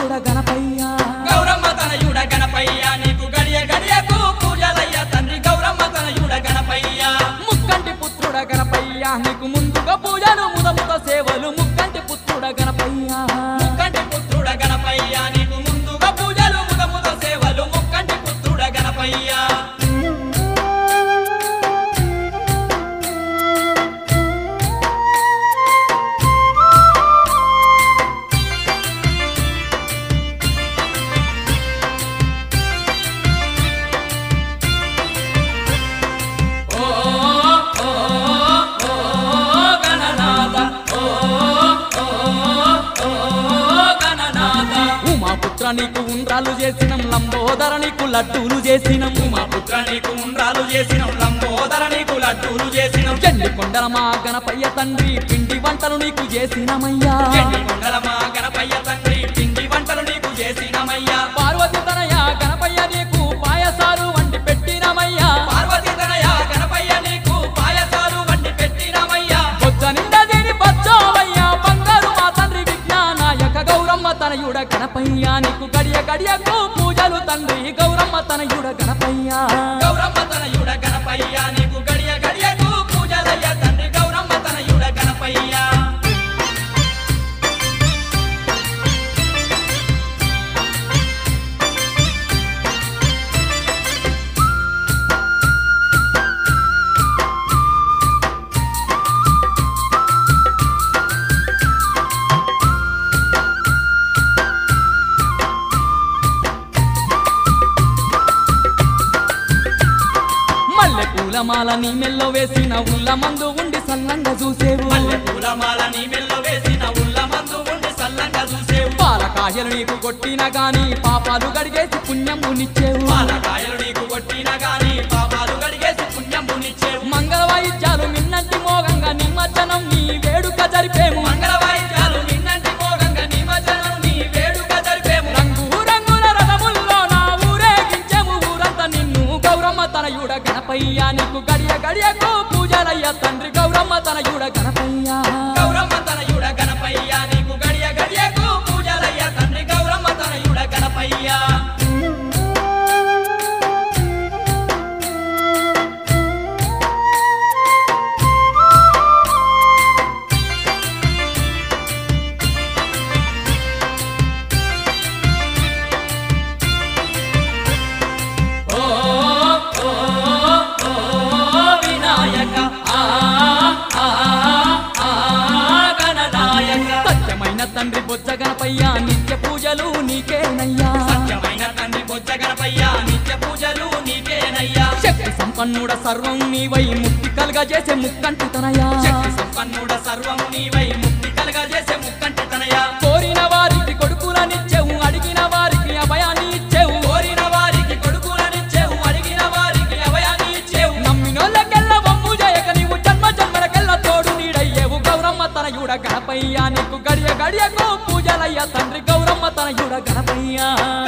తనయుడ గణపయ్య గౌరమ్మ తనయుడ గణపయ్య నీకు గడియ గడియకు పూజలయ్య తండ్రి గౌరమ్మ తనయుడ గణపయ్య ముక్కంటి పుత్రుడ గణపయ్య నీకు ముందుగా పూజలు ముదముత సేవలు ముక్కంటి పుత్రుడ గణపయ్య ముక్కంటి పుత్రుడ గణపయ్య నీకు ముందుగా పూజలు ముదముద సేవలు ముక్కంటి పుత్రుడ గణపయ్య ఓ ఓ ఓ గణనాథ ఓ ఓ ఓ గణనాథ ఉమా పుత్ర నీకు ఉండ్రాలు చేసినం లంబోదర నీకు లడ్డూలు చేసినం మా పుత్ర నీకు ఉండ్రాలు చేసినం లంబోదర నీకు లడ్డూలు చేసినం చెల్లి కొండల మా గణపయ్య తండ్రి పిండి వంటలు నీకు చేసినమయ్యా చెండి కొండల మా గణపయ్య తండ్రి పిండి వంటలు నీకు చేసినమయ్యా పార్వతి తనయ గణపయ్య నీకు పాయసాలు వండి పెట్టినమయ్యా పార్వతీ తనయ గణపయ్య నీకు పాయసాలు వండి పెట్టినమయ్యా బొజ్జ నిండా దేని బచ్చోవయ్యా బంగారు మా తండ్రి విజ్ఞానాయక గౌరమ్మ తనయుడ గణపయ్య నీకు గడియ గడియకు పూజలు తండ్రి గౌరమ్మ తనయుడ గణపయ్య గౌరమ్మ తనయుడ గణపయ్య నీకు గడియ గడియకు పూజలయ్య తండ్రి గౌరమ్మ తనయుడ గణపయ్య మల్లె పూల మాల నీ మెల్లో వేసిన ఉల్ల మందు ఉండి సల్లంగా చూసేవు మల్లె పూలమాల నీ మెల్ల వేసిన ఉల్ల మందు ఉండి సల్లంగా చూసేవు పాలకాయలు నీకు కొట్టిన గాని పాపాలు గడిగేసి పుణ్యమునిచ్చేవు పాలకాయలు నీకు కొట్టిన గాని పాపాలు గడిగేసి పుణ్యమునిచ్చేవు మంగళ వాయిద్యాలు మిన్నంటి మోగంగా నిమజ్జనం నీ వేడుక జరిపేము మంగళ వాయిద్యాలు నిన్నంటి మోగంగా నిమజ్జనం నీ వేడుక జరిపేము రంగు రంగుల రథముల్లో నా ఊరేగించెము ఊరంతా నిన్ను గౌరమ్మ తనయుడ గణపయ్య నీకు గడియ గడియకు పూజలయ్య తండ్రి గౌరమ్మ తనయుడ గణపయ్య గౌరమ్మ తనయుడ గణపయ్య నీకు గడియ గడియకు పూజలయ్య తండ్రి గౌరమ్మ తనయుడ గణపయ్య ఓ ఓ ఓ వినాయక ఆ ఆ ఆ గణనాయక సత్యమైన తండ్రి బొజ్జ గణపయ్య నిత్య పూజలు నీకేనయ్యా సత్యమైన తండ్రి బొజ్జ గణపయ్య నిత్య పూజలు నీకేనయ్యా శక్తి సంపన్నుడ సర్వం నీవై ముక్తి కలుగజేసే ముక్కంటి తనయా శక్తి సంపన్నుడ సర్వం నీవై ముక్తి కలగజేసే ముక్కంటి తనయ కోరిన వారికి కొడుకులనిచ్చెవు అడిగిన వారికి అభయాన్ని ఇచ్చెవు కోరిన వారికి కొడుకులనిచ్చేవు అడిగిన వారికి అభయాన్ని ఇచ్చేవు నమ్మినోళ్ళకెల్ల వమ్ము చేయక నీవు జన్మ జన్మలకెల్ల తోడు నీడయ్యేవు గౌరమ్మ తనయుడ గణపయ్య నీకు గడియ గడియకు పూజలయ్య తండ్రి గౌరమ్మ తనయుడ గణపయ్య